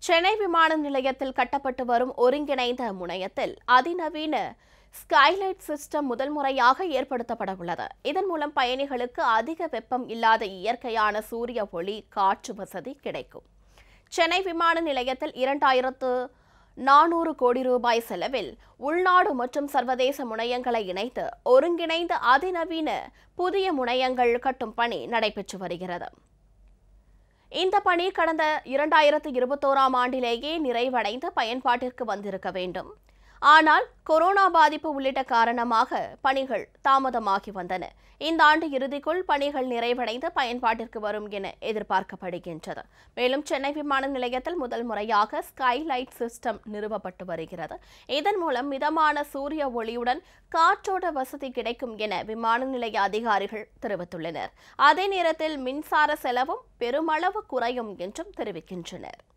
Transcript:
சென்னை விமான நிலையத்தில் கட்டப்பட்டு வரும் ஒருங்கிணைந்த முனையத்தில் அதிநவீன ஸ்கைலைட் சிஸ்டம் முதல் முறையாக ஏற்படுத்தப்பட உள்ளது இதன் மூலம் பயணிகளுக்கு அதிக வெப்பம் இல்லாத இயற்கையான சூரிய ஒளி காற்று வசதி கிடைக்கும் சென்னை விமான நிலையத்தில் இரண்டாயிரத்து நானூறு கோடி ரூபாய் செலவில் உள்நாடு மற்றும் சர்வதேச முனையங்களை இணைத்து ஒருங்கிணைந்த அதிநவீன புதிய முனையங்கள் கட்டும் பணி நடைபெற்று வருகிறது இந்த பணி கடந்த இரண்டாயிரத்து இருபத்தோராம் ஆண்டிலேயே நிறைவடைந்து பயன்பாட்டிற்கு வந்திருக்க வேண்டும் ஆனால் கொரோனா பாதிப்பு உள்ளிட்ட காரணமாக பணிகள் தாமதமாகி வந்தன இந்த ஆண்டு இறுதிக்குள் பணிகள் நிறைவடைந்து பயன்பாட்டிற்கு வரும் என எதிர்பார்க்கப்படுகின்றது மேலும் சென்னை விமான நிலையத்தில் முதல் முறையாக ஸ்கைலைட் சிஸ்டம் நிறுவப்பட்டு வருகிறது இதன் மூலம் மிதமான சூரிய ஒளியுடன் காற்றோட்ட வசதி கிடைக்கும் என விமான நிலைய அதிகாரிகள் தெரிவித்துள்ளனர் அதே நேரத்தில் மின்சார செலவும் பெருமளவு குறையும் என்றும் தெரிவிக்கின்றனர்